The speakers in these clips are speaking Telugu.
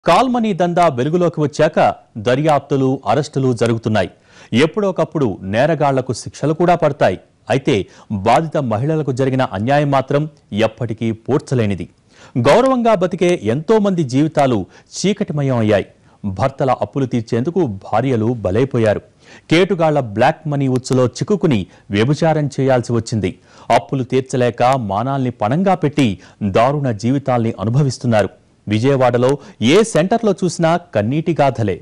కాల్మనీ దందా వెలుగులోకి వచ్చాక దర్యాప్తులు అరెస్టులు జరుగుతున్నాయి ఎప్పుడోకప్పుడు నేరగాళ్లకు శిక్షలు కూడా పడతాయి అయితే బాధిత మహిళలకు జరిగిన అన్యాయం మాత్రం ఎప్పటికీ పూడ్చలేనిది గౌరవంగా బతికే ఎంతో మంది జీవితాలు చీకటిమయం అయ్యాయి భర్తల అప్పులు తీర్చేందుకు భార్యలు బలైపోయారు కేటుగాళ్ల బ్లాక్ మనీ ఉచ్చులో చిక్కుకుని వ్యభిచారం చేయాల్సి వచ్చింది అప్పులు తీర్చలేక మానాల్ని పణంగా పెట్టి దారుణ జీవితాల్ని అనుభవిస్తున్నారు విజయవాడలో ఏ సెంటర్లో చూసినా కన్నీటి గాథలే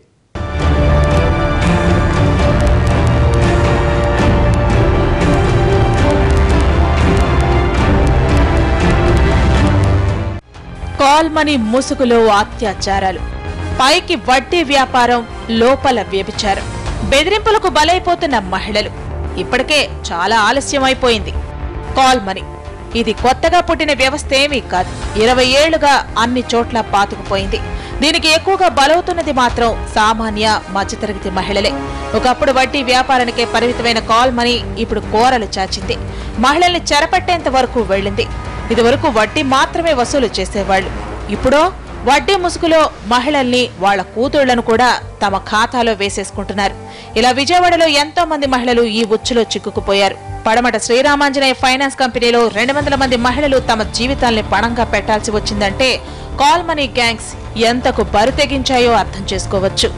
కాల్ మనీ ముసుగులో అత్యాచారాలు పైకి వడ్డీ వ్యాపారం లోపల వ్యభిచారం బెదిరింపులకు బలైపోతున్న మహిళలు ఇప్పటికే చాలా ఆలస్యం అయిపోయింది కాల్ మనీ ఇది కొత్తగా పుట్టిన వ్యవస్థ ఏమీ కాదు ఇరవై ఏళ్లుగా అన్ని చోట్ల పాతుకుపోయింది దీనికి ఎక్కువగా బలవుతున్నది మాత్రం సామాన్య మధ్యతరగతి మహిళలే ఒకప్పుడు వడ్డీ వ్యాపారానికే పరిమితమైన కాల్ మనీ ఇప్పుడు కోరలు చాచింది మహిళల్ని చెరపట్టేంత వరకు వెళ్ళింది ఇదివరకు వడ్డీ మాత్రమే వసూలు చేసేవాళ్లు ఇప్పుడో వడ్డీ ముసుగులో మహిళల్ని వాళ్ళ కూతుళ్లను కూడా తమ ఖాతాలో వేసేసుకుంటున్నారు ఇలా విజయవాడలో ఎంతో మంది మహిళలు ఈ ఉచ్చులో చిక్కుకుపోయారు పడమట శ్రీరామాంజనేయ ఫైనాన్స్ కంపెనీలో రెండు వందల మంది మహిళలు తమ జీవితాల్ని పణంగా పెట్టాల్సి వచ్చిందంటే కాల్ మనీ గ్యాంగ్స్ ఎంతకు బరి తెగించాయో అర్థం చేసుకోవచ్చు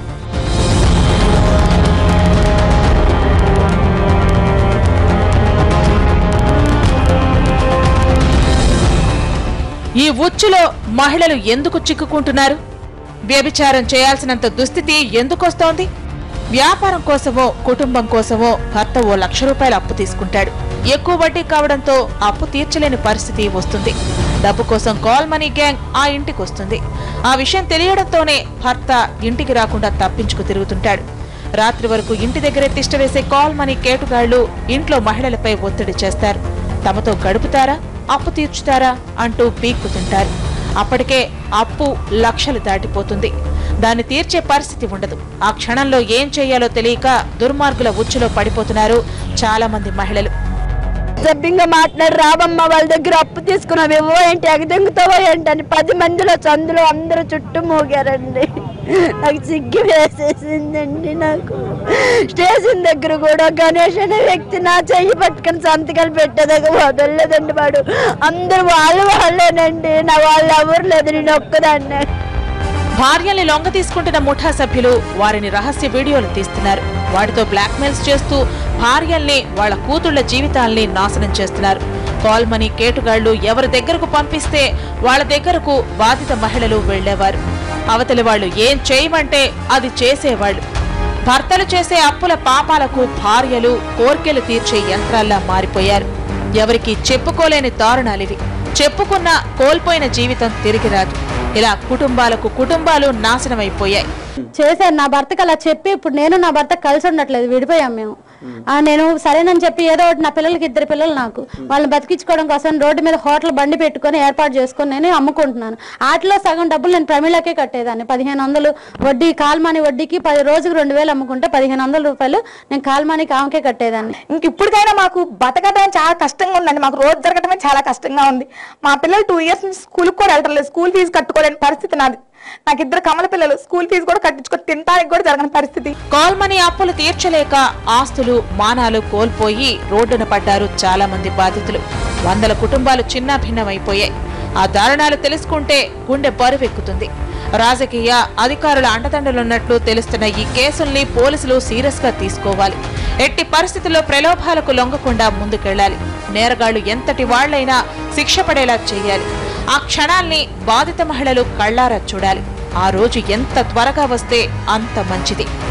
ఈ ఉచ్చులో మహిళలు ఎందుకు చిక్కుకుంటున్నారు వ్యభిచారం చేయాల్సినంత దుస్థితి ఎందుకొస్తోంది వ్యాపారం కోసమో కుటుంబం కోసమో భర్త ఓ లక్ష రూపాయలు అప్పు తీసుకుంటాడు ఎక్కువ వడ్డీ కావడంతో అప్పు తీర్చలేని పరిస్థితి వస్తుంది డబ్బు కోసం కాల్ మనీ గ్యాంగ్ ఆ ఇంటికి వస్తుంది ఆ విషయం తెలియడంతోనే భర్త ఇంటికి రాకుండా తప్పించుకు తిరుగుతుంటాడు రాత్రి వరకు ఇంటి దగ్గరే తిష్టవేసే కాల్ మనీ కేటుగాళ్లు ఇంట్లో మహిళలపై ఒత్తిడి చేస్తారు తమతో గడుపుతారా అప్పు తీర్చుతారా అంటూ పీక్కుతుంటారు అప్పటికే అప్పు లక్షలు దాటిపోతుంది దాన్ని తీర్చే పరిస్థితి ఉండదు ఆ క్షణంలో ఏం చేయాలో తెలియక దుర్మార్గుల ఉచ్చులో పడిపోతున్నారు చాలా మంది మహిళలు సభ్యంగా మాట్లాడి రావమ్మ వాళ్ళ దగ్గర అప్పు తీసుకున్నావు ఏవో ఏంటి ఎగదెంగుతావో ఏంటని పది మందిలో చందులో అందరూ చుట్టూ మోగారండి నాకు సిగ్గు వేసేసిందండి నాకు స్టేషన్ దగ్గర కూడా గణేష్ అనే వ్యక్తి నా చెయ్యి పట్టుకొని సంతకాలు పెట్టేదాకా వదలలేదండి వాడు అందరూ వాళ్ళు వాళ్ళేనండి నా వాళ్ళు ఎవరు లేదు నేను ఒక్కదాన్నే భార్యల్ని లొంగ తీసుకుంటున్న ముఠా సభ్యులు వారిని రహస్య వీడియోలు తీస్తున్నారు వాటితో బ్లాక్మెయిల్స్ చేస్తూ భార్యల్ని వాళ్ళ కూతుళ్ల జీవితాల్ని నాశనం చేస్తున్నారు కాల్ మనీ కేటుగాళ్లు ఎవరి దగ్గరకు పంపిస్తే వాళ్ళ దగ్గరకు బాధిత మహిళలు వెళ్లేవారు అవతలి వాళ్ళు ఏం చేయమంటే అది చేసేవాళ్ళు భర్తలు చేసే అప్పుల పాపాలకు భార్యలు కోర్కెలు తీర్చే యంత్రాల్లా మారిపోయారు ఎవరికి చెప్పుకోలేని దారుణాలివి చెప్పుకున్న కోల్పోయిన జీవితం తిరిగి రాదు ఇలా కుటుంబాలకు కుటుంబాలు నాశనమైపోయాయి చేశారు నా భర్తకి అలా చెప్పి ఇప్పుడు నేను నా భర్త కలిసి ఉండట్లేదు విడిపోయాం మేము ఆ, నేను సరేనని చెప్పి ఏదో ఒకటి నా పిల్లలకి ఇద్దరు పిల్లలు నాకు వాళ్ళని బతికించుకోవడం కోసం రోడ్డు మీద హోటల్ బండి పెట్టుకొని ఏర్పాటు చేసుకొని నేను అమ్ముకుంటున్నాను వాటిలో సగం డబ్బులు నేను ప్రమిళకే కట్టేదాన్ని పదిహేను వందలు వడ్డీ కాల్మాని వడ్డీకి పది రోజుకు రెండు వేలు అమ్ముకుంటే పదిహేను వందల రూపాయలు నేను కాల్మానికి ఆమెకే కట్టేదాన్ని ఇంక ఇప్పటికైనా మాకు బతకడం చాలా కష్టంగా ఉందండి మాకు రోజు జరగడమే చాలా కష్టంగా ఉంది మా పిల్లలు టూ ఇయర్స్ నుంచి స్కూల్కి కూడా వెళ్ళటం లేదు స్కూల్ ఫీజు కట్టుకోలేని పరిస్థితి నాది నాకు ఇద్దరు కమల పిల్లలు స్కూల్ ఫీజు కూడా కట్టించుకొని తినడానికి కూడా జరగని పరిస్థితి కాల్ మనీ అప్పులు తీర్చలేక ఆస్తులు మానాలు కోల్పోయి రోడ్డున పడ్డారు చాలా మంది బాధితులు వందల కుటుంబాలు చిన్నాభిన్నమైపోయాయి ఆ దారుణాలు తెలుసుకుంటే గుండె బరువెక్కుతుంది రాజకీయ అధికారుల అండదండలున్నట్లు తెలుస్తున్న ఈ కేసుల్ని పోలీసులు సీరియస్ గా తీసుకోవాలి ఎట్టి పరిస్థితుల్లో ప్రలోభాలకు లొంగకుండా ముందుకెళ్లాలి నేరగాళ్లు ఎంతటి వాళ్లైనా శిక్ష పడేలా చేయాలి ఆ క్షణాల్ని బాధిత మహిళలు కళ్ళారా చూడాలి ఆ రోజు ఎంత త్వరగా వస్తే అంత మంచిది